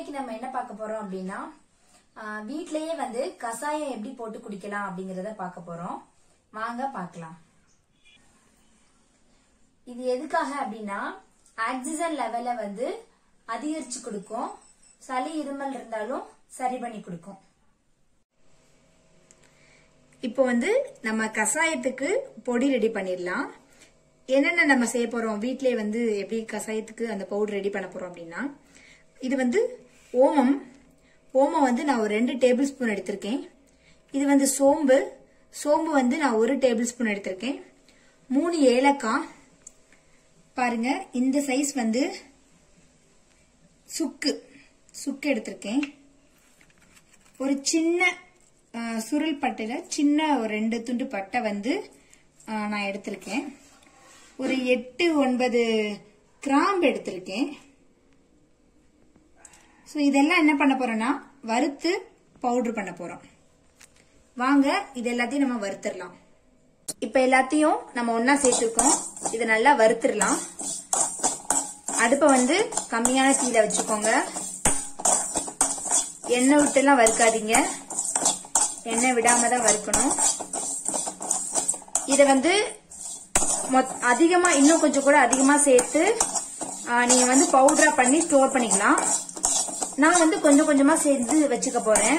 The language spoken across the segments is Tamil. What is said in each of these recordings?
இன்னைக்கு நம்ம என்ன பார்க்க போறோம் அப்படின்னா ஆஹ், வீட்லயே வந்து கசாயம் எப்படி போட்டு குடிக்கலாம் அப்படிங்கறத பார்க்க போறோம் வாங்க பார்க்கலாம் இது எதுக்காக அப்படின்னா ஆக்சிஜன் லெவலை வந்து அதிகரிச்சு கொடுக்கும் சளி இருமல் இருந்தாலும் சரி பண்ணி கொடுக்கும் இப்போ வந்து நம்ம கசாயத்துக்கு பொடி ரெடி பண்ணிடலாம் என்னென்ன நம்ம செய்ய போறோம் வீட்டிலே வந்து எப்படி கசாயத்துக்கு அந்த பவுடர் ரெடி பண்ண போறோம் அப்படின்னா இது வந்து ஓமம் ஓமம் வந்து நான் ஒரு ரெண்டு டேபிள் ஸ்பூன் எடுத்திருக்கேன் இது வந்து சோம்பு சோம்பு வந்து நான் ஒரு டேபிள் ஸ்பூன் எடுத்திருக்கேன் மூணு ஏலக்காய் பாருங்க இந்த சைஸ் வந்து சுக்கு சுக்கு எடுத்திருக்கேன் ஒரு சின்ன ஆ, சுருள் பட்டையில் சின்ன ஒரு ரெண்டு துண்டு பட்டை வந்து ஆ, நான் எடுத்திருக்கேன் ஒரு எட்டு ஒன்பது கிராம்பு எடுத்திருக்கேன் ஸோ இதெல்லாம் என்ன பண்ண போறோம்னா வறுத்து பவுடர் பண்ண போறோம் வாங்க இது எல்லாத்தையும் நம்ம வறுத்துடலாம் இப்ப எல்லாத்தையும் நம்ம ஒன்னா சேர்த்துருக்கோம் இதை நல்லா வறுத்துடலாம் அடுப்பை வந்து கம்மியான தீயில வச்சுக்கோங்க எண்ணெய் விட்டுலாம் வறுக்காதீங்க எண்ணெய் விடாம தான் வறுக்கணும் இத வந்து மொத்- அதிகமா இன்னும் கொஞ்சம் கூட அதிகமா சேர்த்து ஆ, நீங்க வந்து பவுடரா பண்ணி ஸ்டோர் பண்ணிக்கலாம் நான் வந்து கொஞ்சம் கொஞ்சமா சேர்த்து வச்சுக்க போறேன்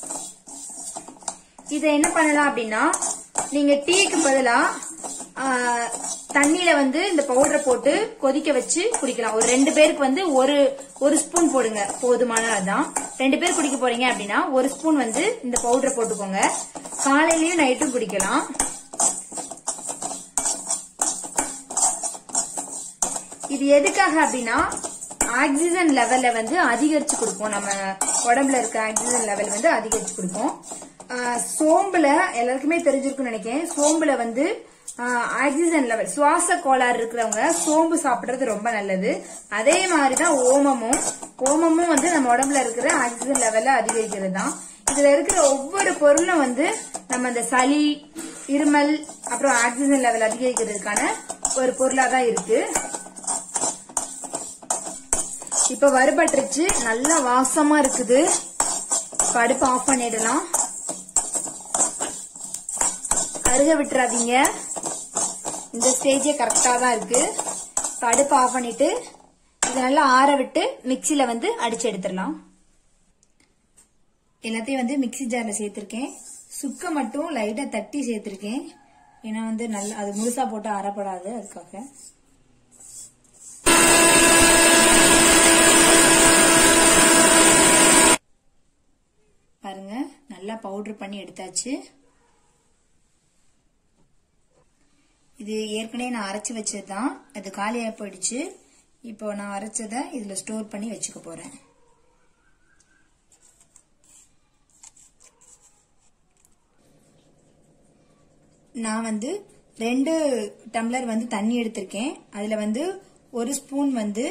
இத என்ன பண்ணலாம் அப்படின்னா நீங்க டீக்கு பதிலா ஆ, தண்ணியில வந்து இந்த பவுடரை போட்டு கொதிக்க வச்சு குடிக்கலாம் ஒரு ரெண்டு பேருக்கு வந்து ஒரு ஒரு ஸ்பூன் போடுங்க போதுமானதான் ரெண்டு பேர் குடிக்க போறீங்க அப்படின்னா ஒரு ஸ்பூன் வந்து இந்த பவுடரை போட்டுக்கோங்க காலையிலயும் நைட்டும் குடிக்கலாம் இது எதுக்காக அப்படின்னா ஆக்சிஜன் லெவல்ல வந்து அதிகரிச்சு கொடுக்கும் நம்ம உடம்புல இருக்க ஆக்சிஜன் லெவல் வந்து அதிகரிச்சு கொடுக்கும் ஆஹ் சோம்புல எல்லாருக்குமே தெரிஞ்சிருக்கும்னு நினைக்கிறேன் சோம்புல வந்து ஆக்சிஜன் லெவல் சுவாச கோளாறு இருக்கிறவங்க சோம்பு சாப்பிடுறது ரொம்ப நல்லது அதே மாதிரிதான் ஓமமும் ஓமமும் வந்து நம்ம உடம்புல இருக்கிற ஆக்சிஜன் லெவல்ல அதிகரிக்கிறது தான் இதுல இருக்கிற ஒவ்வொரு பொருளும் வந்து நம்ம இந்த சளி இருமல் அப்புறம் ஆக்சிஜன் லெவல் அதிகரிக்கிறதுக்கான ஒரு பொருளா தான் இருக்கு இப்ப வறுபட்டுருச்சு நல்லா வாசமா இருக்குது இப்ப அடுப்பு ஆஃப் பண்ணிடலாம் கருக விட்டுறாதீங்க இந்த ஸ்டேஜே கரெக்டா தான் இருக்கு இப்ப அடுப்பு ஆஃப் பண்ணிட்டு இதை நல்லா ஆற விட்டு மிக்சில வந்து அடிச்சு எடுத்துடலாம் எல்லாத்தையும் வந்து மிக்ஸி ஜார்ல சேர்த்திருக்கேன் சுக்க மட்டும் லைட்டா தட்டி சேர்த்திருக்கேன் ஏன்னா வந்து நல்லா அது முழுசா போட்டு அறப்படாது அதுக்காக பாருங்க நல்லா பவுடர் பண்ணி எடுத்தாச்சு இது ஏற்கனவே நான் அரைச்சு வச்சதுதான் அது காலியாக போயிடுச்சு இப்போ நான் அரைச்சதை இதுல ஸ்டோர் பண்ணி வச்சுக்க போறேன் நான் வந்து ரெண்டு டம்ளர் வந்து தண்ணி எடுத்திருக்கேன் அதுல வந்து ஒரு ஸ்பூன் வந்து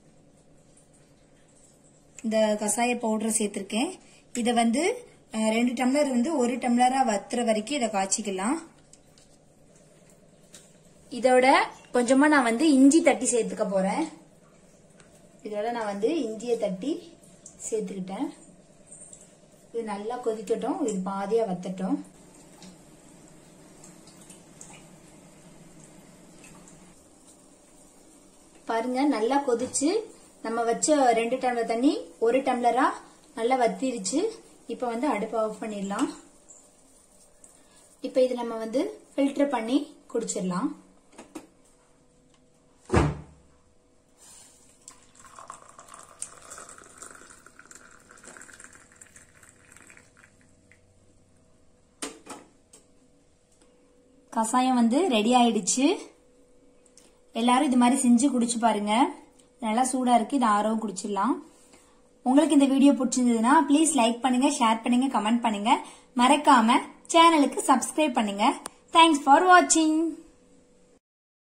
இந்த கசாய பவுடரை சேர்த்திருக்கேன் இத வந்து அஹ், ரெண்டு டம்ளர் வந்து ஒரு டம்ளரா வத்துற வரைக்கும் இதை காய்ச்சிக்கலாம் இதோட கொஞ்சமா நான் வந்து இஞ்சி தட்டி சேர்த்துக்க போறேன் இதோட நான் வந்து இஞ்சியை தட்டி சேர்த்துக்கிட்டேன் இது நல்லா கொதிக்கட்டும் இது பாதியா வத்தட்டும் பாருங்க நல்லா கொதிச்சு நம்ம வச்ச ரெண்டு டம்ளர் தண்ணி ஒரு டம்ளரா நல்லா வத்திருச்சு இப்ப வந்து அடுப்பை ஆஃப் பண்ணிடலாம் இப்ப இது நம்ம வந்து ஃபில்டர் பண்ணி குடிச்சிடலாம் கசாயம் வந்து ரெடி ஆயிடுச்சு எல்லாரும் இது மாதிரி செஞ்சு குடிச்சு பாருங்க நல்லா சூடா இருக்கு இது ஆரவும் குடிச்சிடலாம் உங்களுக்கு இந்த வீடியோ பிடிச்சிருந்ததுன்னா ப்ளீஸ் லைக் பண்ணுங்க ஷேர் பண்ணுங்க கமெண்ட் பண்ணுங்க மறக்காம சேனலுக்கு சப்ஸ்கிரைப் பண்ணுங்க தேங்க்ஸ் ஃபார் வாட்சிங்